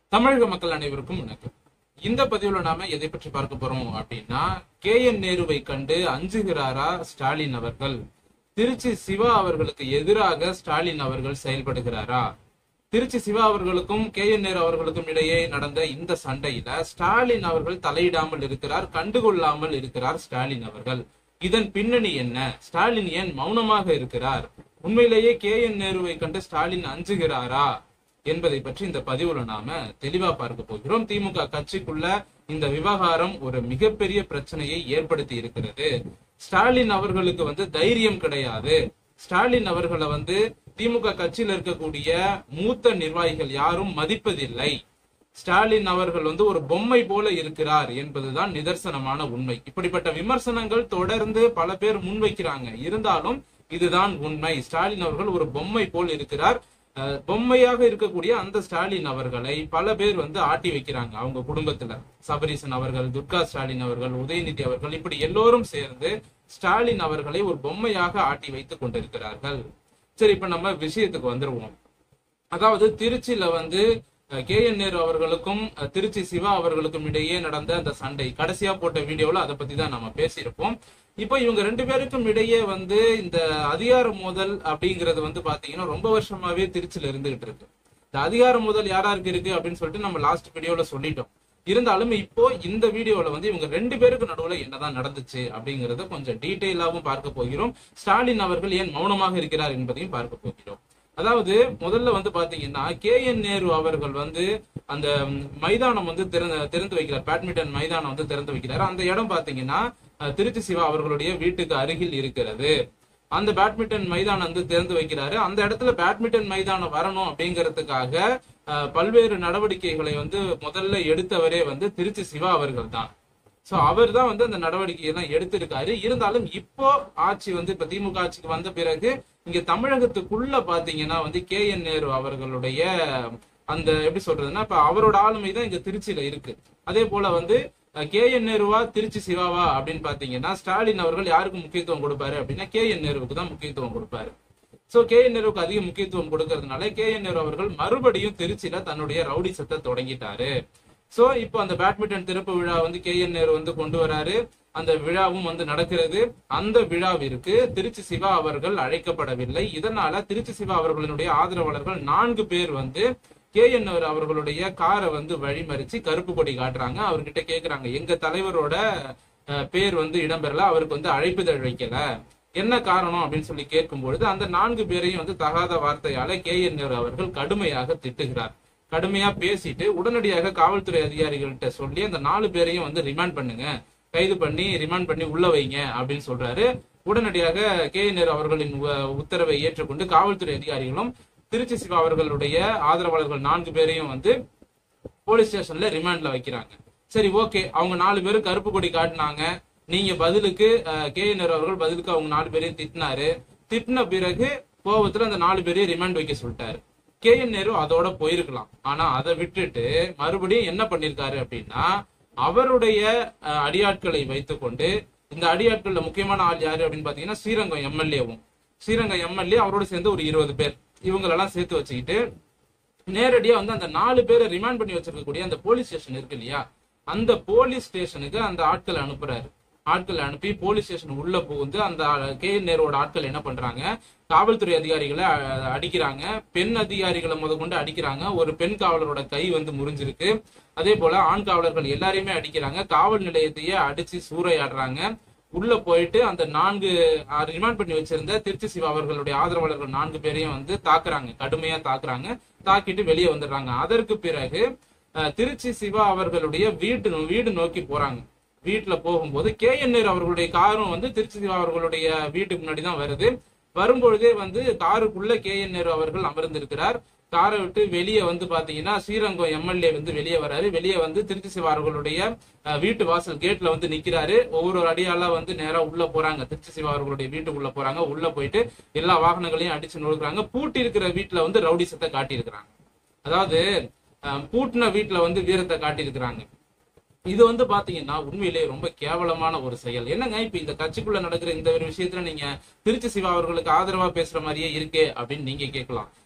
தமிழக மக்கள் அனைவருக்கும் வணக்கம் இந்த பதிவுல நாம எதை பற்றி பார்க்க போறோம் அப்படின்னா கே என் நேருவை கண்டு அஞ்சுகிறாரா ஸ்டாலின் அவர்கள் திருச்சி சிவா அவர்களுக்கு எதிராக ஸ்டாலின் அவர்கள் செயல்படுகிறாரா திருச்சி சிவா அவர்களுக்கும் கே என் நேரு அவர்களுக்கும் இடையே நடந்த இந்த சண்டையில ஸ்டாலின் அவர்கள் தலையிடாமல் இருக்கிறார் கண்டுகொள்ளாமல் இருக்கிறார் ஸ்டாலின் அவர்கள் இதன் பின்னணி என்ன ஸ்டாலின் ஏன் மௌனமாக இருக்கிறார் உண்மையிலேயே கே என் நேருவை கண்டு ஸ்டாலின் அஞ்சுகிறாரா என்பதை பற்றி இந்த பதிவுல நாம தெளிவா பார்க்க போகிறோம் திமுக கட்சிக்குள்ள இந்த விவகாரம் ஒரு மிகப்பெரிய பிரச்சனையை ஏற்படுத்தி இருக்கிறது ஸ்டாலின் அவர்களுக்கு வந்து தைரியம் கிடையாது ஸ்டாலின் அவர்களை வந்து திமுக கட்சியில் இருக்கக்கூடிய மூத்த நிர்வாகிகள் யாரும் மதிப்பதில்லை ஸ்டாலின் அவர்கள் வந்து ஒரு பொம்மை போல இருக்கிறார் என்பதுதான் நிதர்சனமான உண்மை இப்படிப்பட்ட விமர்சனங்கள் தொடர்ந்து பல பேர் முன்வைக்கிறாங்க இருந்தாலும் இதுதான் உண்மை ஸ்டாலின் அவர்கள் ஒரு பொம்மை போல் இருக்கிறார் அஹ், பொம்மையாக இருக்கக்கூடிய அந்த ஸ்டாலின் அவர்களை பல பேர் வந்து ஆட்டி வைக்கிறாங்க அவங்க குடும்பத்துல சபரீசன் அவர்கள் துர்கா ஸ்டாலின் அவர்கள் உதயநிதி அவர்கள் இப்படி எல்லோரும் சேர்ந்து ஸ்டாலின் அவர்களை ஒரு பொம்மையாக ஆட்டி வைத்துக் கொண்டிருக்கிறார்கள் சரி இப்ப நம்ம விஷயத்துக்கு வந்துருவோம் அதாவது திருச்சியில வந்து கே என் நேரு அவர்களுக்கும் அஹ், திருச்சி சிவா அவர்களுக்கும் இடையே நடந்த அந்த சண்டை கடைசியா போட்ட வீடியோல அதை பத்தி தான் நம்ம பேசியிருப்போம் இப்போ இவங்க ரெண்டு பேருக்கும் இடையே வந்து இந்த அதிகார மோதல் அப்படிங்கிறது வந்து பாத்தீங்கன்னா ரொம்ப வருஷமாவே திருச்சியில இருந்துகிட்டு இருக்கு இந்த அதிகார மோதல் யாராருக்கு இருக்கு அப்படின்னு சொல்லிட்டு நம்ம லாஸ்ட் வீடியோல சொல்லிட்டோம் இருந்தாலும் இப்போ இந்த வீடியோல வந்து இவங்க ரெண்டு பேருக்கு நடுவுல என்னதான் நடந்துச்சு அப்படிங்கறத கொஞ்சம் டீட்டெயிலாவும் பார்க்க போகிறோம் ஸ்டாலின் அவர்கள் ஏன் மௌனமாக இருக்கிறார் என்பதையும் பார்க்க போகிறோம் அதாவது முதல்ல வந்து பாத்தீங்கன்னா கே என் நேரு அவர்கள் வந்து அந்த ம், மைதானம் வந்து திறந்து திறந்து வைக்கிறார் பேட்மிண்டன் மைதானம் வந்து திறந்து வைக்கிறார் அந்த இடம் பாத்தீங்கன்னா அஹ், திருச்சி சிவா அவர்களுடைய வீட்டுக்கு அருகில் இருக்கிறது அந்த பேட்மிண்டன் மைதானம் வந்து திறந்து வைக்கிறாரு அந்த இடத்துல பேட்மிண்டன் மைதானம் வரணும் அப்படிங்கிறதுக்காக அஹ், பல்வேறு நடவடிக்கைகளை வந்து முதல்ல எடுத்தவரே வந்து திருச்சி சிவா அவர்கள் தான் சோ அவர் தான் வந்து அந்த நடவடிக்கை எல்லாம் எடுத்திருக்காரு இருந்தாலும் இப்போ ஆட்சி வந்து இப்ப திமுக ஆட்சிக்கு வந்த பிறகு இங்க தமிழகத்துக்குள்ள பாத்தீங்கன்னா வந்து கே என் நேரு அவர்களுடைய அந்த எப்படி சொல்றதுன்னா இப்ப அவரோட ஆளுமை தான் இங்க திருச்சியில இருக்கு அதே போல வந்து கே என் நேருவா திருச்சி சிவாவா அப்படின்னு பாத்தீங்கன்னா ஸ்டாலின் அவர்கள் யாருக்கு முக்கியத்துவம் கொடுப்பாரு அப்படின்னா கே என் நேருவுக்கு தான் முக்கியத்துவம் கொடுப்பாரு சோ கே என் நேருவுக்கு அதிக முக்கியத்துவம் கொடுக்கறதுனால கே என் நேரு அவர்கள் மறுபடியும் திருச்சியில தன்னுடைய ரவுடி சத்தை தொடங்கிட்டாரு சோ இப்போ அந்த பேட்மிண்டன் திறப்பு விழா வந்து கே என் நேரு வந்து கொண்டு வராரு அந்த விழாவும் வந்து நடக்கிறது அந்த விழாவிற்கு திருச்சி சிவா அவர்கள் அழைக்கப்படவில்லை இதனால திருச்சி சிவா அவர்களினுடைய ஆதரவாளர்கள் நான்கு பேர் வந்து கே என் நேரு அவர்களுடைய காரை வந்து வழிமறிச்சு கருப்பு கொடி காட்டுறாங்க அவர்கிட்ட கேக்குறாங்க எங்க தலைவரோட அஹ், பேர் வந்து இடம்பெறல அவருக்கு வந்து அழைப்புதழ் வைக்கல என்ன காரணம் அப்படின்னு சொல்லி கேட்கும் பொழுது அந்த நான்கு பேரையும் வந்து தகாத வார்த்தையால கே என் நேரு அவர்கள் கடுமையாக திட்டுகிறார் கடுமையா பேசிட்டு உடனடியாக காவல்துறை அதிகாரிகள்கிட்ட சொல்லி அந்த நாலு பேரையும் வந்து ரிமாண்ட் பண்ணுங்க கைது பண்ணி ரிமாண்ட் பண்ணி உள்ள வைங்க அப்படின்னு சொல்றாரு உடனடியாக கே நேரு அவர்களின் உ- உத்தரவை ஏற்றுக்கொண்டு காவல்துறை அதிகாரிகளும் திருச்சி சிவா அவர்களுடைய ஆதரவாளர்கள் நான்கு பேரையும் வந்து போலீஸ் ஸ்டேஷன்ல ரிமாண்ட்ல வைக்கிறாங்க சரி ஓகே அவங்க நாலு பேரும் கருப்பு கொடி காட்டினாங்க நீங்க பதிலுக்கு கே நேரு அவர்கள் பதிலுக்கு அவங்க நாலு பேரையும் திட்டினாரு திட்டின பிறகு கோபத்துல அந்த நாலு பேரையும் ரிமாண்ட் வைக்க சொல்லிட்டாரு கே என் நேரு அதோட போயிருக்கலாம் ஆனா அதை விட்டுட்டு மறுபடியும் என்ன பண்ணிருக்காரு அப்படின்னா அவருடைய அஹ், அடியாட்களை வைத்துக்கொண்டு இந்த அடியாட்கள்ல முக்கியமான ஆள் யாரு அப்படின்னு பாத்தீங்கன்னா ஸ்ரீரங்கம் எம்எல்ஏவும் ஸ்ரீரங்கம் எம்எல்ஏ அவரோட சேர்ந்து ஒரு இருபது பேர் இவங்களெல்லாம் சேர்த்து வச்சுக்கிட்டு நேரடியா வந்து அந்த நாலு பேரை ரிமாண்ட் பண்ணி வச்சிருக்கக்கூடிய அந்த போலீஸ் ஸ்டேஷன் இருக்கு இல்லையா அந்த போலீஸ் ஸ்டேஷனுக்கு அந்த ஆட்களை அனுப்புறாரு ஆட்களை அனுப்பி போலீஸ் ஸ்டேஷன் உள்ள புகுந்து அந்த கே நேரோட ஆட்கள் என்ன பண்றாங்க காவல்துறை அதிகாரிகளை அ- அடிக்கிறாங்க பெண் அதிகாரிகளை முதற்கொண்டு அடிக்கிறாங்க ஒரு பெண் காவலரோட கை வந்து முறிஞ்சிருக்கு அதே போல ஆண் காவலர்கள் எல்லாரையுமே அடிக்கிறாங்க காவல் நிலையத்தையே அடிச்சு சூறையாடுறாங்க உள்ள போயிட்டு அந்த நான்கு ரிமாண்ட் பண்ணி வச்சிருந்த திருச்சி சிவா அவர்களுடைய ஆதரவாளர்கள் நான்கு பேரையும் வந்து தாக்குறாங்க கடுமையா தாக்குறாங்க தாக்கிட்டு வெளியே வந்துடுறாங்க அதற்கு பிறகு அஹ், திருச்சி சிவா அவர்களுடைய வீட்டு நோ- வீடு நோக்கி போறாங்க வீட்டுல போகும்போது கே என் நேரு அவர்களுடைய காரும் வந்து திருச்சி சிவா அவர்களுடைய வீட்டுக்கு முன்னாடி தான் வருது வரும்பொழுதே வந்து காருக்குள்ள கே என் நேரு அவர்கள் அமர்ந்திருக்கிறார் காரை விட்டு வெளியே வந்து பாத்தீங்கன்னா ஸ்ரீரங்கம் எம்எல்ஏ வந்து வெளியே வராரு வெளியே வந்து திருச்சி சிவா அவர்களுடைய அஹ், வீட்டு வாசல் கேட்ல வந்து நிக்கிறாரு ஒவ்வொரு அடியால வந்து நேரா உள்ள போறாங்க திருச்சி சிவா அவர்களுடைய வீட்டுக்குள்ள போறாங்க உள்ள போயிட்டு எல்லா வாகனங்களையும் அடிச்சு நொறுக்குறாங்க பூட்டி இருக்கிற வீட்டுல வந்து ரவுடிசத்தை காட்டி இருக்கிறாங்க அதாவது அஹ், பூட்டின வீட்டுல வந்து வீரத்தை காட்டியிருக்கிறாங்க இது வந்து பாத்தீங்கன்னா உண்மையிலேயே ரொம்ப கேவலமான ஒரு செயல் என்னங்க இப்ப இந்த கட்சிக்குள்ள நடக்கிற இந்த ஒரு விஷயத்துல நீங்க திருச்சி சிவா அவர்களுக்கு ஆதரவா பேசுற மாதிரியே இருக்கே அப்படின்னு நீங்க கேட்கலாம்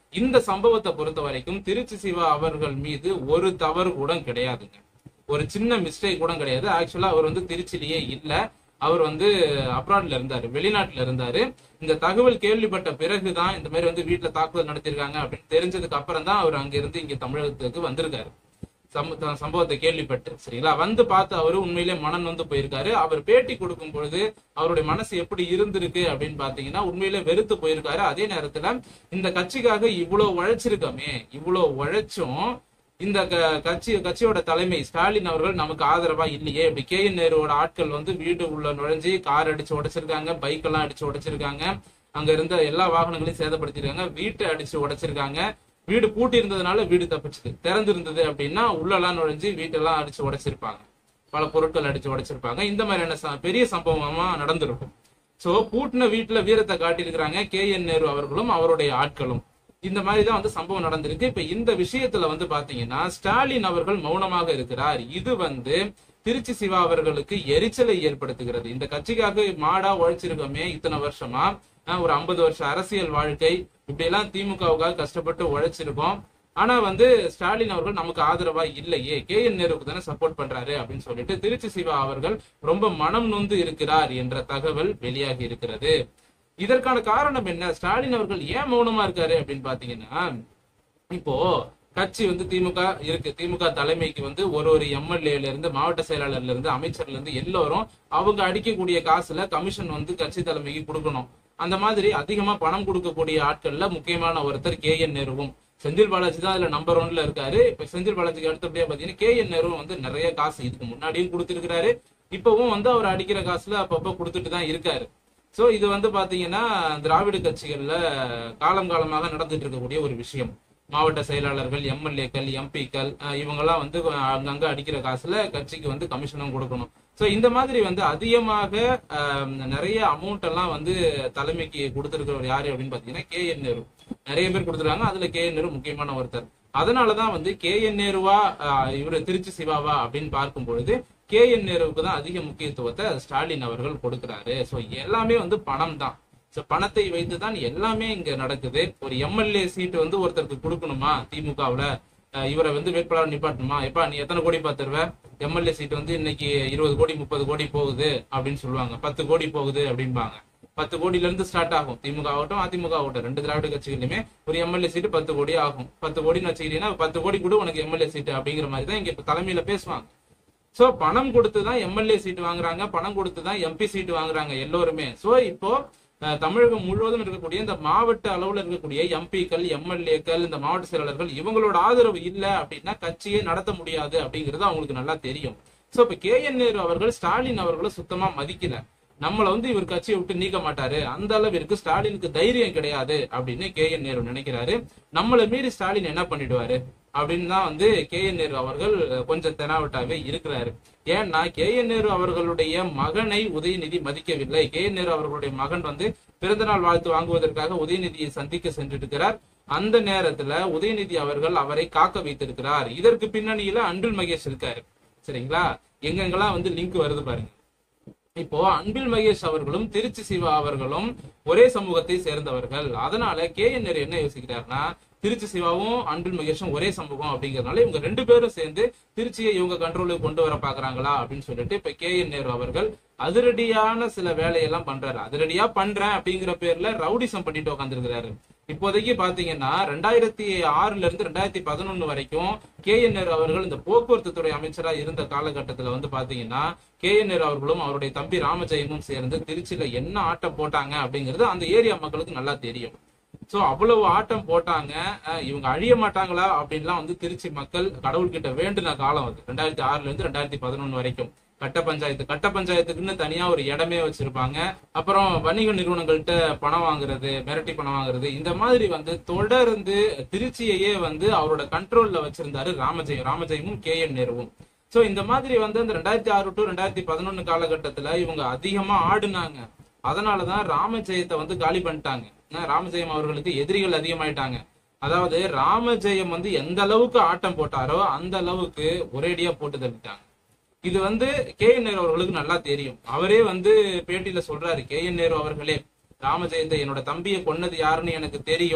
இந்த சம்பவத்தை பொறுத்த வரைக்கும் திருச்சி சிவா அவர்கள் மீது ஒரு தவறு கூட கிடையாதுங்க ஒரு சின்ன மிஸ்டேக் கூட கிடையாது ஆக்சுவலா அவர் வந்து திருச்சிலேயே இல்ல அவர் வந்து அப்ராட்ல இருந்தாரு வெளிநாட்டுல இருந்தாரு இந்த தகவல் கேள்விப்பட்ட பிறகுதான் இந்த மாதிரி வந்து வீட்டுல தாக்குதல் நடத்திருக்காங்க அப்படின்னு தெரிஞ்சதுக்கு அப்புறம் தான் அவர் அங்க இருந்து இங்க தமிழகத்துக்கு வந்திருக்காரு சம்ப- சம்பவத்தை கேள்விப்பட்டு சரிங்களா வந்து பார்த்து அவரு உண்மையிலே மனம் வந்து போயிருக்காரு அவர் பேட்டி கொடுக்கும் பொழுது அவருடைய மனசு எப்படி இருந்திருக்கு அப்படின்னு பாத்தீங்கன்னா உண்மையிலே வெறுத்து போயிருக்காரு அதே நேரத்துல இந்த கட்சிக்காக இவ்வளவு உழைச்சிருக்கோமே இவ்வளவு உழைச்சும் இந்த க- கட்சி கட்சியோட தலைமை ஸ்டாலின் அவர்கள் நமக்கு ஆதரவா இல்லையே இப்படி கே என் நேருவோட ஆட்கள் வந்து வீடு உள்ள நுழைஞ்சு கார் அடிச்சு உடைச்சிருக்காங்க பைக் எல்லாம் அடிச்சு உடைச்சிருக்காங்க அங்க இருந்த எல்லா வாகனங்களையும் சேதப்படுத்திருக்காங்க வீட்டை அடிச்சு உடைச்சிருக்காங்க வீடு பூட்டி இருந்ததுனால வீடு தப்பிச்சுது திறந்து இருந்தது அப்படின்னா உள்ளெல்லாம் நுழைஞ்சு வீட்டெல்லாம் அடிச்சு உடைச்சிருப்பாங்க பல பொருட்கள் அடிச்சு உடைச்சிருப்பாங்க இந்த மாதிரியான ச- பெரிய சம்பவமா நடந்திருக்கும் சோ பூட்டின வீட்டுல வீரத்தை காட்டியிருக்கிறாங்க கே என் நேரு அவர்களும் அவருடைய ஆட்களும் இந்த மாதிரி தான் வந்து சம்பவம் நடந்திருக்கு இப்ப இந்த விஷயத்துல வந்து பாத்தீங்கன்னா ஸ்டாலின் அவர்கள் மௌனமாக இருக்கிறார் இது வந்து திருச்சி சிவா அவர்களுக்கு எரிச்சலை ஏற்படுத்துகிறது இந்த கட்சிக்காக மாடா உழைச்சிருக்கோமே இத்தனை வருஷமா ஆஹ், ஒரு ஐம்பது வருஷம் அரசியல் வாழ்க்கை இப்படி எல்லாம் திமுகவுக்காக கஷ்டப்பட்டு உழைச்சிருக்கோம் ஆனா வந்து ஸ்டாலின் அவர்கள் நமக்கு ஆதரவா இல்லையே கே என் நேருக்கு தானே சப்போர்ட் பண்றாரு அப்படின்னு சொல்லிட்டு திருச்சி சிவா அவர்கள் ரொம்ப மனம் நொந்து இருக்கிறார் என்ற தகவல் வெளியாகி இருக்கிறது இதற்கான காரணம் என்ன ஸ்டாலின் அவர்கள் ஏன் மௌனமா இருக்காரு அப்படின்னு பாத்தீங்கன்னா இப்போ கட்சி வந்து திமுக இருக்கு திமுக தலைமைக்கு வந்து ஒரு ஒரு எம்எல்ஏல இருந்து மாவட்ட செயலாளர்ல இருந்து அமைச்சர்ல இருந்து எல்லாரும் அவங்க அடிக்கக்கூடிய காசுல கமிஷன் வந்து கட்சி தலைமைக்கு கொடுக்கணும் அந்த மாதிரி அதிகமா பணம் கொடுக்கக்கூடிய ஆட்கள்ல முக்கியமான ஒருத்தர் கே என் நேருவும் செந்தில் பாலாஜி தான் அதுல நம்பர் ஒன்ல இருக்காரு இப்ப செந்தில் பாலாஜிக்கு அடுத்தபடியா பாத்தீங்கன்னா கே என் நேரு வந்து நிறைய காசு இதுக்கு முன்னாடியும் கொடுத்திருக்கிறாரு இப்பவும் வந்து அவர் அடிக்கிற காசுல அப்பப்ப கொடுத்துட்டு தான் இருக்காரு சோ இது வந்து பாத்தீங்கன்னா திராவிட கட்சிகள்ல காலம் காலமாக நடந்துட்டு இருக்கக்கூடிய ஒரு விஷயம் மாவட்ட செயலாளர்கள் எம்எல்ஏக்கள் எம்பிக்கள் இவங்கெல்லாம் வந்து அங்கங்க அடிக்கிற காசுல கட்சிக்கு வந்து கமிஷனும் கொடுக்கணும் சோ இந்த மாதிரி வந்து அதிகமாக அஹ், நிறைய அமௌண்ட் எல்லாம் வந்து தலைமைக்கு கொடுத்திருக்கிறவர் யாரு அப்படின்னு பாத்தீங்கன்னா கே என் நேரு நிறைய பேர் கொடுத்துருக்காங்க அதுல கே என் நேரு முக்கியமான ஒருத்தர் அதனாலதான் வந்து கே என் நேருவா அஹ், இவரு திருச்சி சிவாவா அப்படின்னு பார்க்கும் பொழுது கே என் நேருவுக்கு தான் அதிக முக்கியத்துவத்தை ஸ்டாலின் அவர்கள் கொடுக்கிறாரு சோ எல்லாமே வந்து பணம் தான் சோ பணத்தை வைத்து தான் எல்லாமே இங்க நடக்குது ஒரு எம்எல்ஏ சீட் வந்து ஒருத்தருக்கு கொடுக்கணுமா திமுகவுல அஹ் இவரை வந்து வேட்பாளர் நிப்பாட்டணுமா எப்பா நீ எத்தனை கோடி பாத்துருவ எம்எல்ஏ சீட் வந்து இன்னைக்கு இருபது கோடி முப்பது கோடி போகுது அப்படின்னு சொல்லுவாங்க பத்து கோடி போகுது அப்படிம்பாங்க பத்து கோடியில இருந்து ஸ்டார்ட் ஆகும் திமுக ஆகட்டும் அதிமுக ஆகட்டும் ரெண்டு திராவிட கட்சிகளுமே ஒரு எம்எல்ஏ சீட்டு பத்து கோடி ஆகும் பத்து கோடின்னு வச்சுக்கிட்டீங்கன்னா பத்து கோடி கூட உனக்கு எம்எல்ஏ சீட்டு அப்படிங்கிற மாதிரி தான் இங்க இப்ப தலைமையில பேசுவாங்க சோ பணம் கொடுத்து தான் எம்எல்ஏ சீட் வாங்குறாங்க பணம் கொடுத்து தான் எம்பி சீட் வாங்குறாங்க எல்லோருமே சோ இப்போ அஹ், தமிழகம் முழுவதும் இருக்கக்கூடிய இந்த மாவட்ட அளவுல இருக்கக்கூடிய எம்பிக்கள் எம்எல்ஏக்கள் இந்த மாவட்ட செயலாளர்கள் இவங்களோட ஆதரவு இல்ல அப்படின்னா கட்சியை நடத்த முடியாது அப்படிங்கிறது அவங்களுக்கு நல்லா தெரியும் சோ இப்ப கே என் நேரு அவர்கள் ஸ்டாலின் அவர்களை சுத்தமா மதிக்கல நம்மள வந்து இவர் கட்சியை விட்டு நீக்க மாட்டாரு அந்த அளவிற்கு ஸ்டாலினுக்கு தைரியம் கிடையாது அப்படின்னு கே என் நேரு நினைக்கிறாரு நம்மள மீறி ஸ்டாலின் என்ன பண்ணிடுவாரு அப்படின்னு தான் வந்து கே என் நேரு அவர்கள் கொஞ்சம் தெனாவட்டாவே இருக்கிறாரு ஏன்னா கே என் நேரு அவர்களுடைய மகனை உதயநிதி மதிக்கவில்லை கே என் நேரு அவர்களுடைய மகன் வந்து பிறந்தநாள் வாழ்த்து வாங்குவதற்காக உதயநிதியை சந்திக்க சென்றிருக்கிறார் அந்த நேரத்துல உதயநிதி அவர்கள் அவரை காக்க வைத்திருக்கிறார் இதற்கு பின்னணியில அன்பில் மகேஷ் இருக்காரு சரிங்களா எங்கெங்கெல்லாம் வந்து லிங்க் வருது பாருங்க இப்போ அன்பில் மகேஷ் அவர்களும் திருச்சி சிவா அவர்களும் ஒரே சமூகத்தை சேர்ந்தவர்கள் அதனால கே என் நேரு என்ன யோசிக்கிறாருன்னா திருச்சி சிவாவும் அன்பில் மகேஷும் ஒரே சமூகம் அப்படிங்கறதுனால இவங்க ரெண்டு பேரும் சேர்ந்து திருச்சியை இவங்க கண்ட்ரோலுக்கு கொண்டு வர பாக்குறாங்களா அப்படின்னு சொல்லிட்டு இப்ப கே என் நேரு அவர்கள் அதிரடியான சில வேலையெல்லாம் பண்றாரு அதிரடியா பண்றேன் அப்படிங்கிற பேர்ல ரவுடிசம் பண்ணிட்டு உட்காந்துருக்கிறாரு இப்போதைக்கு பாத்தீங்கன்னா ரெண்டாயிரத்தி ஆறுல இருந்து ரெண்டாயிரத்தி பதினொன்னு வரைக்கும் கே என் நேரு அவர்கள் இந்த போக்குவரத்து துறை அமைச்சரா இருந்த காலகட்டத்துல வந்து பாத்தீங்கன்னா கே என் நேரு அவர்களும் அவருடைய தம்பி ராமஜெயமும் சேர்ந்து திருச்சியில என்ன ஆட்டம் போட்டாங்க அப்படிங்கிறது அந்த ஏரியா மக்களுக்கு நல்லா தெரியும் சோ அவ்வளவு ஆட்டம் போட்டாங்க அஹ் இவங்க அழிய மாட்டாங்களா அப்படின்லாம் வந்து திருச்சி மக்கள் கடவுள்கிட்ட வேண்டுன காலம் அது ரெண்டாயிரத்தி ஆறுல இருந்து ரெண்டாயிரத்தி பதினொன்னு வரைக்கும் கட்ட பஞ்சாயத்து கட்ட பஞ்சாயத்துக்குன்னு தனியா ஒரு இடமே வச்சிருப்பாங்க அப்புறம் வணிக நிறுவனங்கள்ட்ட பணம் வாங்குறது மிரட்டி பணம் வாங்குறது இந்த மாதிரி வந்து தொடர்ந்து திருச்சியையே வந்து அவரோட கண்ட்ரோல்ல வச்சிருந்தாரு ராமஜெயம் ராமஜெயமும் கே என் நேருவும் சோ இந்த மாதிரி வந்து அந்த ரெண்டாயிரத்தி ஆறு டு ரெண்டாயிரத்தி பதினொன்னு காலகட்டத்துல இவங்க அதிகமா ஆடுனாங்க அதனாலதான் ராமஜெயத்தை வந்து காலி பண்ணிட்டாங்க ஏன்னா ராமஜெயம் அவர்களுக்கு எதிரிகள் அதிகமாயிட்டாங்க அதாவது ராமஜெயம் வந்து எந்த அளவுக்கு ஆட்டம் போட்டாரோ அந்த அளவுக்கு ஒரேடியா போட்டு தள்ளிட்டாங்க இது வந்து கே என் நேரு அவர்களுக்கு நல்லா தெரியும் அவரே வந்து பேட்டியில சொல்றாரு கே என் நேரு அவர்களே ராமஜெயந்தை என்னோட தம்பியை கொன்னது யாருன்னு எனக்கு தெரியும்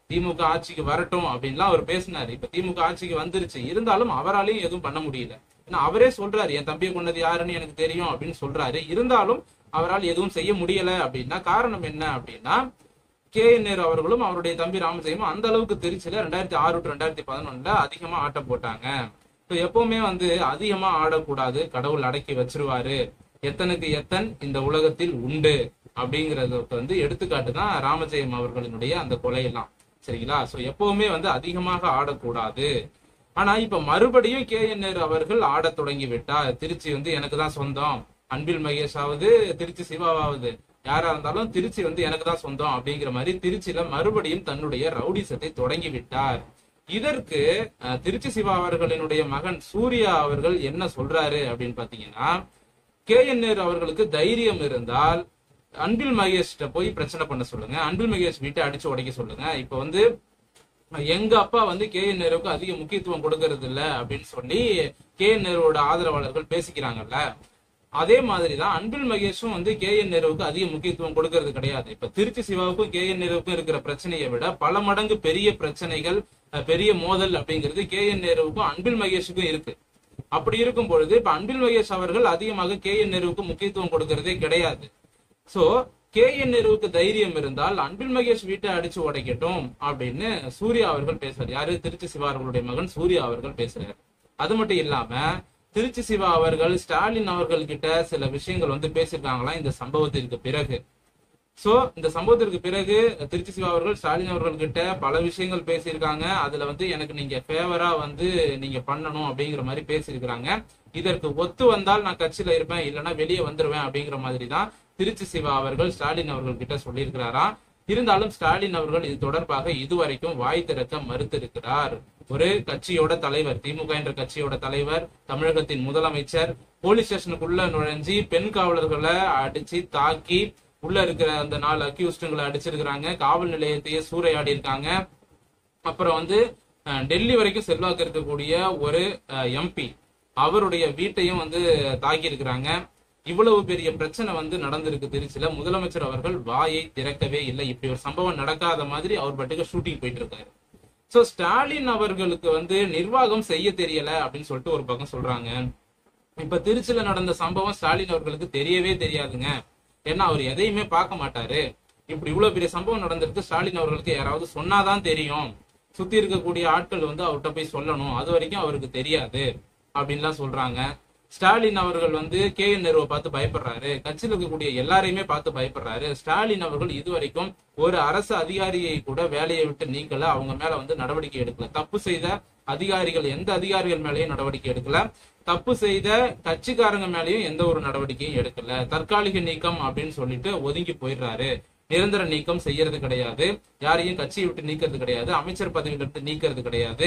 திமுக ஆட்சிக்கு வரட்டும் அப்படின்லாம் அவர் பேசினாரு இப்ப திமுக ஆட்சிக்கு வந்துருச்சு இருந்தாலும் அவராலையும் எதுவும் பண்ண முடியல ஏன்னா அவரே சொல்றாரு என் தம்பியை கொண்டது யாருன்னு எனக்கு தெரியும் அப்படின்னு சொல்றாரு இருந்தாலும் அவரால் எதுவும் செய்ய முடியல அப்படின்னா காரணம் என்ன அப்படின்னா கே என் நேரு அவர்களும் அவருடைய தம்பி ராமஜெயமும் அந்த அளவுக்கு திருச்சியில ரெண்டாயிரத்தி ஆறு டு ரெண்டாயிரத்தி பதினொன்னுல அதிகமா ஆட்டம் போட்டாங்க இப்போ எப்பவுமே வந்து அதிகமா ஆடக்கூடாது கடவுள் அடக்கி வச்சிருவாரு எத்தனுக்கு எத்தன் இந்த உலகத்தில் உண்டு அப்படிங்கறதுக்கு வந்து எடுத்துக்காட்டு தான் ராமஜெயம் அவர்களினுடைய அந்த கொலையெல்லாம் சரிங்களா சோ எப்பவுமே வந்து அதிகமாக ஆடக்கூடாது ஆனா இப்ப மறுபடியும் கே என் நேரு அவர்கள் ஆடத் தொடங்கி விட்டார் திருச்சி வந்து எனக்கு தான் சொந்தம் அன்பில் மகேஷ் ஆவது திருச்சி சிவாவாவது யாரா இருந்தாலும் திருச்சி வந்து எனக்கு தான் சொந்தம் அப்படிங்கிற மாதிரி திருச்சியில மறுபடியும் தன்னுடைய ரவுடிசத்தை தொடங்கி விட்டார் இதற்கு அஹ், திருச்சி சிவா அவர்களினுடைய மகன் சூர்யா அவர்கள் என்ன சொல்றாரு அப்படின்னு பாத்தீங்கன்னா கே என் நேரு அவர்களுக்கு தைரியம் இருந்தால் அன்பில் மகேஷ்கிட்ட போய் பிரச்சனை பண்ண சொல்லுங்க அன்பில் மகேஷ் வீட்டை அடிச்சு உடைக்க சொல்லுங்க இப்ப வந்து எங்க அப்பா வந்து கே என் நேருவுக்கு அதிக முக்கியத்துவம் கொடுக்கறது இல்ல அப்படின்னு சொல்லி கே என் நேருவோட ஆதரவாளர்கள் பேசிக்கிறாங்கல்ல அதே மாதிரிதான் அன்பில் மகேஷும் வந்து கே என் நேருவுக்கு அதிக முக்கியத்துவம் கொடுக்கறது கிடையாது இப்ப திருச்சி சிவாவுக்கும் கே என் நேருவுக்கும் இருக்கிற பிரச்சனையை விட பல மடங்கு பெரிய பிரச்சனைகள் அஹ், பெரிய மோதல் அப்படிங்கிறது கே என் நேருவுக்கும் அன்பில் மகேஷுக்கும் இருக்கு அப்படி இருக்கும் பொழுது இப்ப அன்பில் மகேஷ் அவர்கள் அதிகமாக கே என் நேருவுக்கு முக்கியத்துவம் கொடுக்கறதே கிடையாது சோ கே என் நேருவுக்கு தைரியம் இருந்தால் அன்பில் மகேஷ் வீட்டை அடிச்சு உடைக்கட்டும் அப்படின்னு சூர்யா அவர்கள் பேசுறாரு யாரு திருச்சி சிவா அவர்களுடைய மகன் சூர்யா அவர்கள் பேசுறாரு அது மட்டும் இல்லாம திருச்சி சிவா அவர்கள் ஸ்டாலின் அவர்கள் கிட்ட சில விஷயங்கள் வந்து பேசியிருக்காங்களாம் இந்த சம்பவத்திற்கு பிறகு சோ இந்த சம்பவத்திற்கு பிறகு திருச்சி சிவா அவர்கள் ஸ்டாலின் அவர்கள் கிட்ட பல விஷயங்கள் பேசியிருக்காங்க அதுல வந்து எனக்கு நீங்க ஃபேவரா வந்து நீங்க பண்ணணும் அப்படிங்கிற மாதிரி பேசியிருக்கிறாங்க இதற்கு ஒத்து வந்தால் நான் கட்சியில இருப்பேன் இல்லைன்னா வெளியே வந்துருவேன் அப்படிங்கிற மாதிரி தான் திருச்சி சிவா அவர்கள் ஸ்டாலின் அவர்கள் கிட்ட சொல்லியிருக்கிறாராம் இருந்தாலும் ஸ்டாலின் அவர்கள் இது தொடர்பாக இதுவரைக்கும் வாய் திறக்க மறுத்திருக்கிறார் ஒரு கட்சியோட தலைவர் திமுக என்ற கட்சியோட தலைவர் தமிழகத்தின் முதலமைச்சர் போலீஸ் ஸ்டேஷனுக்குள்ள நுழைஞ்சி பெண் காவலர்களை அடிச்சு தாக்கி உள்ள இருக்கிற அந்த நாலு அக்யூஸ்டுங்களை அடிச்சிருக்கிறாங்க காவல் நிலையத்தையே சூறையாடி இருக்காங்க அப்புறம் வந்து அஹ், டெல்லி வரைக்கும் செல்வாக்கு இருக்கக்கூடிய ஒரு எம்பி அவருடைய வீட்டையும் வந்து தாக்கி இருக்கிறாங்க இவ்வளவு பெரிய பிரச்சனை வந்து நடந்திருக்கு திருச்சியில முதலமைச்சர் அவர்கள் வாயை திறக்கவே இல்லை இப்படி ஒரு சம்பவம் நடக்காத மாதிரி அவர் பாட்டுக்கு ஷூட்டிங் போயிட்டு இருக்காரு சோ ஸ்டாலின் அவர்களுக்கு வந்து நிர்வாகம் செய்ய தெரியல அப்படின்னு சொல்லிட்டு ஒரு பக்கம் சொல்றாங்க இப்ப திருச்சியில நடந்த சம்பவம் ஸ்டாலின் அவர்களுக்கு தெரியவே தெரியாதுங்க ஏன்னா அவர் எதையுமே பார்க்க மாட்டாரு இப்படி இவ்வளவு பெரிய சம்பவம் நடந்திருக்கு ஸ்டாலின் அவர்களுக்கு யாராவது சொன்னாதான் தெரியும் சுத்தி இருக்கக்கூடிய ஆட்கள் வந்து அவர்கிட்ட போய் சொல்லணும் அது வரைக்கும் அவருக்கு தெரியாது அப்படின்லாம் சொல்றாங்க ஸ்டாலின் அவர்கள் வந்து கே என் நேருவை பார்த்து பயப்படுறாரு கட்சியில் இருக்கக்கூடிய எல்லாரையுமே பார்த்து பயப்படுறாரு ஸ்டாலின் அவர்கள் இதுவரைக்கும் ஒரு அரசு அதிகாரியை கூட வேலையை விட்டு நீக்கல அவங்க மேல வந்து நடவடிக்கை எடுக்கல தப்பு செய்த அதிகாரிகள் எந்த அதிகாரிகள் மேலயும் நடவடிக்கை எடுக்கல தப்பு செய்த கட்சிக்காரங்க மேலயும் எந்த ஒரு நடவடிக்கையும் எடுக்கல தற்காலிக நீக்கம் அப்படின்னு சொல்லிட்டு ஒதுங்கி போயிடுறாரு நிரந்தர நீக்கம் செய்யறது கிடையாது யாரையும் கட்சியை விட்டு நீக்கிறது கிடையாது அமைச்சர் பதவியிலிருந்து நீக்கிறது கிடையாது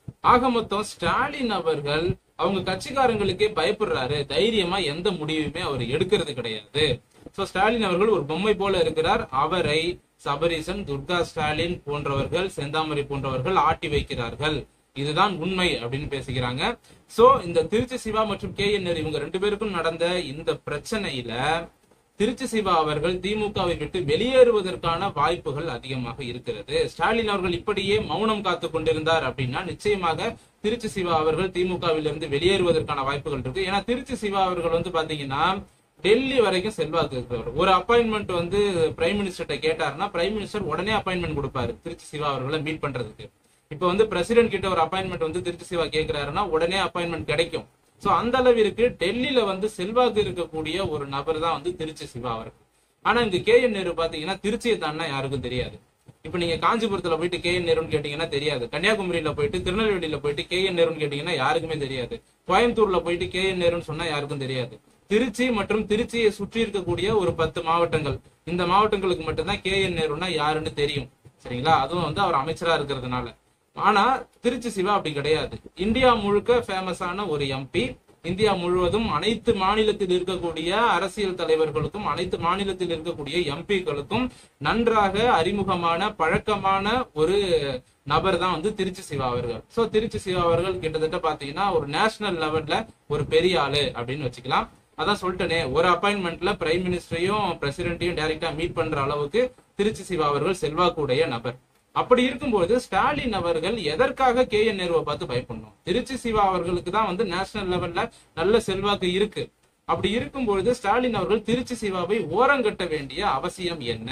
ஆக மொத்தம் ஸ்டாலின் அவர்கள் அவங்க கட்சிக்காரங்களுக்கே பயப்படுறாரு தைரியமா எந்த முடிவுமே அவர் எடுக்கிறது கிடையாது சோ ஸ்டாலின் அவர்கள் ஒரு பொம்மை போல இருக்கிறார் அவரை சபரீசன் துர்கா ஸ்டாலின் போன்றவர்கள் செந்தாமரை போன்றவர்கள் ஆட்டி வைக்கிறார்கள் இதுதான் உண்மை அப்படின்னு பேசுகிறாங்க சோ இந்த திருச்சி சிவா மற்றும் கே என் நேரு இவங்க ரெண்டு பேருக்கும் நடந்த இந்த பிரச்சனையில திருச்சி சிவா அவர்கள் திமுகவை விட்டு வெளியேறுவதற்கான வாய்ப்புகள் அதிகமாக இருக்கிறது ஸ்டாலின் அவர்கள் இப்படியே மௌனம் காத்து கொண்டிருந்தார் அப்படின்னா நிச்சயமாக திருச்சி சிவா அவர்கள் திமுகவிலிருந்து வெளியேறுவதற்கான வாய்ப்புகள் இருக்கு ஏன்னா திருச்சி சிவா அவர்கள் வந்து பாத்தீங்கன்னா டெல்லி வரைக்கும் செல்வாக்கு இருக்கிறவர் ஒரு அப்பாயின்மெண்ட் வந்து பிரைம் மினிஸ்டர்கிட்ட கேட்டாருன்னா பிரைம் மினிஸ்டர் உடனே அப்பாயின்மெண்ட் கொடுப்பாரு திருச்சி சிவா அவர்களை மீட் பண்றதுக்கு இப்ப வந்து பிரசிடென்ட் கிட்ட ஒரு அப்பாயின்மெண்ட் வந்து திருச்சி சிவா கேக்குறாருன்னா உடனே அப்பாயின்மெண்ட் கிடைக்கும் சோ அந்த அளவிற்கு டெல்லியில வந்து செல்வாக்கு இருக்கக்கூடிய ஒரு நபர் தான் வந்து திருச்சி சிவா அவர்கள் ஆனா இங்க கே என் நேரு பாத்தீங்கன்னா திருச்சியை தாண்டா யாருக்கும் தெரியாது இப்ப நீங்க காஞ்சிபுரத்துல போயிட்டு கே என் நேருன்னு கேட்டீங்கன்னா தெரியாது கன்னியாகுமரியில போயிட்டு திருநெல்வேலியில போயிட்டு கே என் நேருன்னு கேட்டீங்கன்னா யாருக்குமே தெரியாது கோயம்புத்தூர்ல போயிட்டு கே என் நேருன்னு சொன்னா யாருக்கும் தெரியாது திருச்சி மற்றும் திருச்சியை சுற்றி இருக்கக்கூடிய ஒரு பத்து மாவட்டங்கள் இந்த மாவட்டங்களுக்கு மட்டும்தான் கே என் நேருன்னா யாருன்னு தெரியும் சரிங்களா அதுவும் வந்து அவர் அமைச்சரா இருக்கிறதுனால ஆனா திருச்சி சிவா அப்படி கிடையாது இந்தியா முழுக்க ஃபேமஸான ஒரு எம்பி இந்தியா முழுவதும் அனைத்து மாநிலத்தில் இருக்கக்கூடிய அரசியல் தலைவர்களுக்கும் அனைத்து மாநிலத்தில் இருக்கக்கூடிய எம்பிக்களுக்கும் நன்றாக அறிமுகமான பழக்கமான ஒரு நபர் தான் வந்து திருச்சி சிவா அவர்கள் சோ திருச்சி சிவா அவர்கள் கிட்டத்தட்ட பாத்தீங்கன்னா ஒரு நேஷனல் லெவல்ல ஒரு பெரிய ஆளு அப்படின்னு வச்சுக்கலாம் அதான் சொல்லிட்டேனே ஒரு அப்பாயின்மெண்ட்ல பிரைம் மினிஸ்டரையும் பிரசிடென்ட்டையும் டைரக்டா மீட் பண்ற அளவுக்கு திருச்சி சிவா அவர்கள் செல்வாக்குடைய நபர் அப்படி இருக்கும்போது ஸ்டாலின் அவர்கள் எதற்காக கே என் நேருவை பார்த்து பயப்படணும் திருச்சி சிவா அவர்களுக்கு தான் வந்து நேஷனல் லெவல்ல நல்ல செல்வாக்கு இருக்கு அப்படி இருக்கும்பொழுது ஸ்டாலின் அவர்கள் திருச்சி சிவாவை ஓரங்கட்ட வேண்டிய அவசியம் என்ன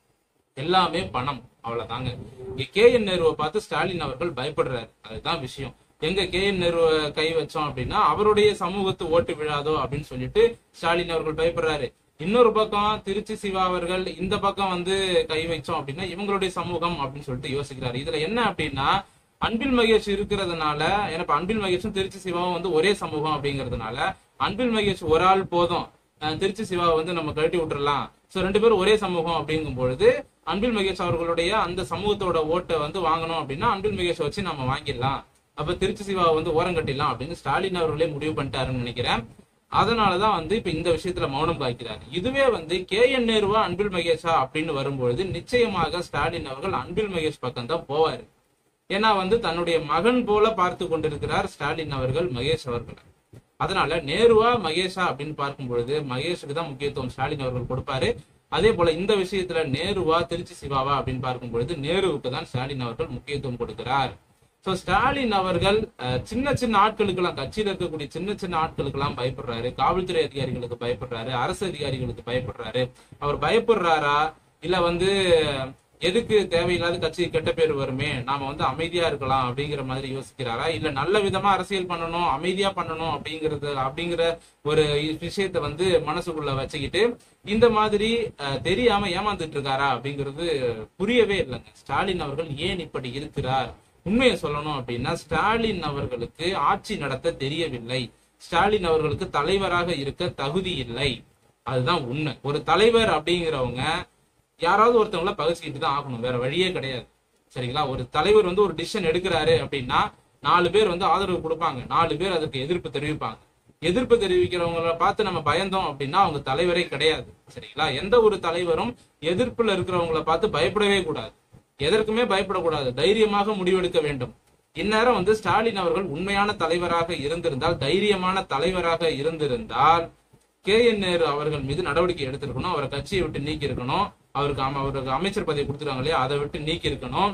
எல்லாமே பணம் அவ்வளவுதாங்க இங்க கே என் நேருவை பார்த்து ஸ்டாலின் அவர்கள் பயப்படுறாரு அதுதான் விஷயம் எங்க கே என் நேருவை கை வச்சோம் அப்படின்னா அவருடைய சமூகத்து ஓட்டு விழாதோ அப்படின்னு சொல்லிட்டு ஸ்டாலின் அவர்கள் பயப்படுறாரு இன்னொரு பக்கம் திருச்சி சிவா அவர்கள் இந்த பக்கம் வந்து கை வச்சோம் அப்படின்னா இவங்களுடைய சமூகம் அப்படின்னு சொல்லிட்டு யோசிக்கிறாரு இதுல என்ன அப்படின்னா அன்பில் மகேஷ் இருக்கிறதுனால எனக்கு அன்பில் மகேஷும் திருச்சி சிவாவும் வந்து ஒரே சமூகம் அப்படிங்கிறதுனால அன்பில் மகேஷ் ஒரு ஆள் போதும் அஹ் திருச்சி சிவாவை வந்து நம்ம கழட்டி விட்டுறலாம் சோ ரெண்டு பேரும் ஒரே சமூகம் அப்படிங்கும் பொழுது அன்பில் மகேஷ் அவர்களுடைய அந்த சமூகத்தோட ஓட்டை வந்து வாங்கணும் அப்படின்னா அன்பில் மகேஷ் வச்சு நம்ம வாங்கிடலாம் அப்ப திருச்சி சிவாவை வந்து ஓரம் கட்டிடலாம் அப்படின்னு ஸ்டாலின் அவர்களே முடிவு பண்ணிட்டாருன்னு நினைக்கிறேன் அதனாலதான் வந்து இப்ப இந்த விஷயத்துல மௌனம் காக்கிறார் இதுவே வந்து கே என் நேருவா அன்பில் மகேஷா அப்படின்னு வரும்பொழுது நிச்சயமாக ஸ்டாலின் அவர்கள் அன்பில் மகேஷ் பக்கம் தான் போவாரு ஏன்னா வந்து தன்னுடைய மகன் போல பார்த்து கொண்டிருக்கிறார் ஸ்டாலின் அவர்கள் மகேஷ் அவர்களை அதனால நேருவா மகேஷா அப்படின்னு பார்க்கும் பொழுது மகேஷுக்கு தான் முக்கியத்துவம் ஸ்டாலின் அவர்கள் கொடுப்பாரு அதே போல இந்த விஷயத்துல நேருவா திருச்சி சிவாவா அப்படின்னு பார்க்கும் பொழுது நேருவுக்கு தான் ஸ்டாலின் அவர்கள் முக்கியத்துவம் கொடுக்கிறார் சோ ஸ்டாலின் அவர்கள் அஹ், சின்ன சின்ன ஆட்களுக்கு எல்லாம் கட்சியில இருக்கக்கூடிய சின்ன சின்ன ஆட்களுக்கு எல்லாம் பயப்படுறாரு காவல்துறை அதிகாரிகளுக்கு பயப்படுறாரு அரசு அதிகாரிகளுக்கு பயப்படுறாரு அவர் பயப்படுறாரா இல்ல வந்து எதுக்கு தேவையில்லாத கட்சி கெட்ட பேர் வருமே நாம வந்து அமைதியா இருக்கலாம் அப்படிங்கிற மாதிரி யோசிக்கிறாரா இல்ல நல்ல விதமா அரசியல் பண்ணணும் அமைதியா பண்ணணும் அப்படிங்கறது அப்படிங்கிற ஒரு விஷயத்த வந்து மனசுக்குள்ள வச்சுக்கிட்டு இந்த மாதிரி அஹ், தெரியாம ஏமாந்துட்டு இருக்காரா அப்படிங்கிறது புரியவே இல்லைங்க ஸ்டாலின் அவர்கள் ஏன் இப்படி இருக்கிறார் உண்மையை சொல்லணும் அப்படின்னா ஸ்டாலின் அவர்களுக்கு ஆட்சி நடத்த தெரியவில்லை ஸ்டாலின் அவர்களுக்கு தலைவராக இருக்க தகுதி இல்லை அதுதான் உண்மை ஒரு தலைவர் அப்படிங்கிறவங்க யாராவது ஒருத்தவங்கள பகிர்ச்சிக்கிட்டு தான் ஆகணும் வேற வழியே கிடையாது சரிங்களா ஒரு தலைவர் வந்து ஒரு டிசிஷன் எடுக்கிறாரு அப்படின்னா நாலு பேர் வந்து ஆதரவு கொடுப்பாங்க நாலு பேர் அதுக்கு எதிர்ப்பு தெரிவிப்பாங்க எதிர்ப்பு தெரிவிக்கிறவங்கள பார்த்து நம்ம பயந்தோம் அப்படின்னா அவங்க தலைவரே கிடையாது சரிங்களா எந்த ஒரு தலைவரும் எதிர்ப்புல இருக்கிறவங்கள பார்த்து பயப்படவே கூடாது எதற்குமே பயப்படக்கூடாது தைரியமாக முடிவெடுக்க வேண்டும் இந்நேரம் வந்து ஸ்டாலின் அவர்கள் உண்மையான தலைவராக இருந்திருந்தால் தைரியமான தலைவராக இருந்திருந்தால் கே என் நேரு அவர்கள் மீது நடவடிக்கை எடுத்திருக்கணும் அவரை கட்சியை விட்டு நீக்கி இருக்கணும் அவருக்கு ஆமா, அவருக்கு அமைச்சர் பதவி கொடுத்துருக்காங்க இல்லையா அதை விட்டு நீக்கி இருக்கணும்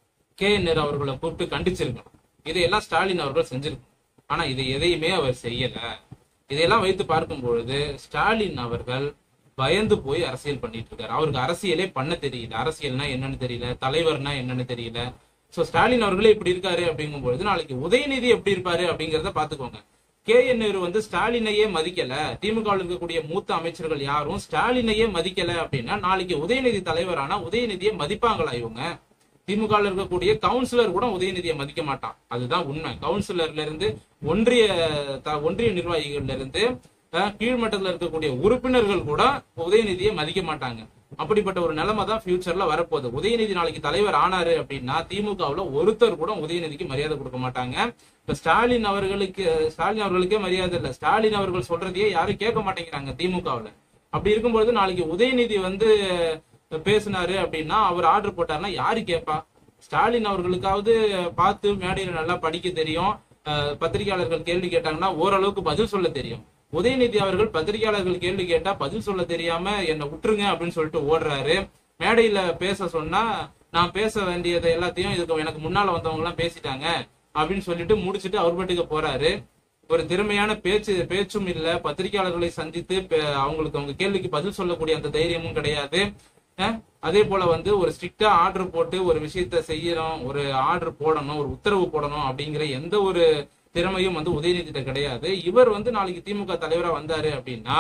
கே என் நேரு அவர்களை கூப்பிட்டு கண்டிச்சிருக்கணும் இதையெல்லாம் ஸ்டாலின் அவர்கள் செஞ்சிருக்கணும் ஆனா இதை எதையுமே அவர் செய்யல இதையெல்லாம் வைத்து பார்க்கும் பொழுது ஸ்டாலின் அவர்கள் பயந்து போய் அரசியல் பண்ணிட்டு இருக்காரு அவருக்கு அரசியலே பண்ண தெரியல அரசியல்னா என்னன்னு தெரியல தலைவர்னா என்னன்னு தெரியல சோ ஸ்டாலின் அவர்களே இப்படி இருக்காரு அப்படிங்கும் பொழுது நாளைக்கு உதயநிதி எப்படி இருப்பாரு அப்படிங்கறத பாத்துக்கோங்க கே என் நேரு வந்து ஸ்டாலினையே மதிக்கல திமுகவில் இருக்கக்கூடிய மூத்த அமைச்சர்கள் யாரும் ஸ்டாலினையே மதிக்கல அப்படின்னா நாளைக்கு உதயநிதி தலைவரானா உதயநிதியை மதிப்பாங்களா இவங்க திமுக இருக்கக்கூடிய கவுன்சிலர் கூட உதயநிதியை மதிக்க மாட்டான் அதுதான் உண்மை கவுன்சிலர்ல இருந்து ஒன்றிய த- ஒன்றிய நிர்வாகிகள்ல இருந்து அஹ், கீழ்மட்டத்துல இருக்கக்கூடிய உறுப்பினர்கள் கூட உதயநிதியை மதிக்க மாட்டாங்க அப்படிப்பட்ட ஒரு நிலைமை தான் ஃபியூச்சர்ல வரப்போகுது உதயநிதி நாளைக்கு தலைவர் ஆனாரு அப்படின்னா திமுகவுல ஒருத்தர் கூட உதயநிதிக்கு மரியாதை கொடுக்க மாட்டாங்க இப்ப ஸ்டாலின் அவர்களுக்கு ஸ்டாலின் அவர்களுக்கே மரியாதை இல்ல ஸ்டாலின் அவர்கள் சொல்றதையே யாரும் கேட்க மாட்டேங்கிறாங்க திமுகவுல அப்படி இருக்கும்பொழுது நாளைக்கு உதயநிதி வந்து பேசினாரு அப்படின்னா அவர் ஆர்டர் போட்டாருன்னா யாரு கேட்பா ஸ்டாலின் அவர்களுக்காவது பார்த்து மேடையில நல்லா படிக்க தெரியும் அஹ், பத்திரிகையாளர்கள் கேள்வி கேட்டாங்கன்னா ஓரளவுக்கு பதில் சொல்ல தெரியும் உதயநிதி அவர்கள் பத்திரிகையாளர்கள் கேள்வி கேட்டா பதில் சொல்ல தெரியாம என்னை விட்டுருங்க அப்படின்னு சொல்லிட்டு ஓடுறாரு மேடையில பேச சொன்னா நான் பேச வேண்டியதை எல்லாத்தையும் இதுக்கு எனக்கு முன்னால வந்தவங்க எல்லாம் பேசிட்டாங்க அப்படின்னு சொல்லிட்டு முடிச்சிட்டு அவர் பாட்டுக்கு போறாரு ஒரு திறமையான பேச்சு பேச்சும் இல்ல பத்திரிகையாளர்களை சந்தித்து பே- அவங்களுக்கு அவங்க கேள்விக்கு பதில் சொல்லக்கூடிய அந்த தைரியமும் கிடையாது அஹ், அதே போல வந்து ஒரு ஸ்ட்ரிக்டா ஆர்டர் போட்டு ஒரு விஷயத்த செய்யறோம் ஒரு ஆர்டர் போடணும் ஒரு உத்தரவு போடணும் அப்படிங்கிற எந்த ஒரு திறமையும் வந்து உதயநிதிட்ட கிடையாது இவர் வந்து நாளைக்கு திமுக தலைவரா வந்தாரு அப்படின்னா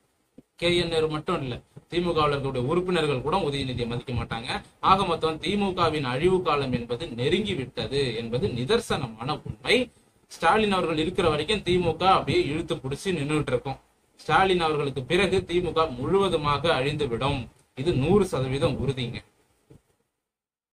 கே என் நேரு மட்டும் இல்ல திமுகவில் இருக்கக்கூடிய உறுப்பினர்கள் கூட உதயநிதியை மதிக்க மாட்டாங்க ஆக மொத்தம் திமுகவின் அழிவு காலம் என்பது நெருங்கி விட்டது என்பது நிதர்சனமான உண்மை ஸ்டாலின் அவர்கள் இருக்கிற வரைக்கும் திமுக அப்படியே இழுத்து பிடிச்சி நின்றுட்டு இருக்கும் ஸ்டாலின் அவர்களுக்கு பிறகு திமுக முழுவதுமாக அழிந்து விடும் இது நூறு சதவீதம் உறுதிங்க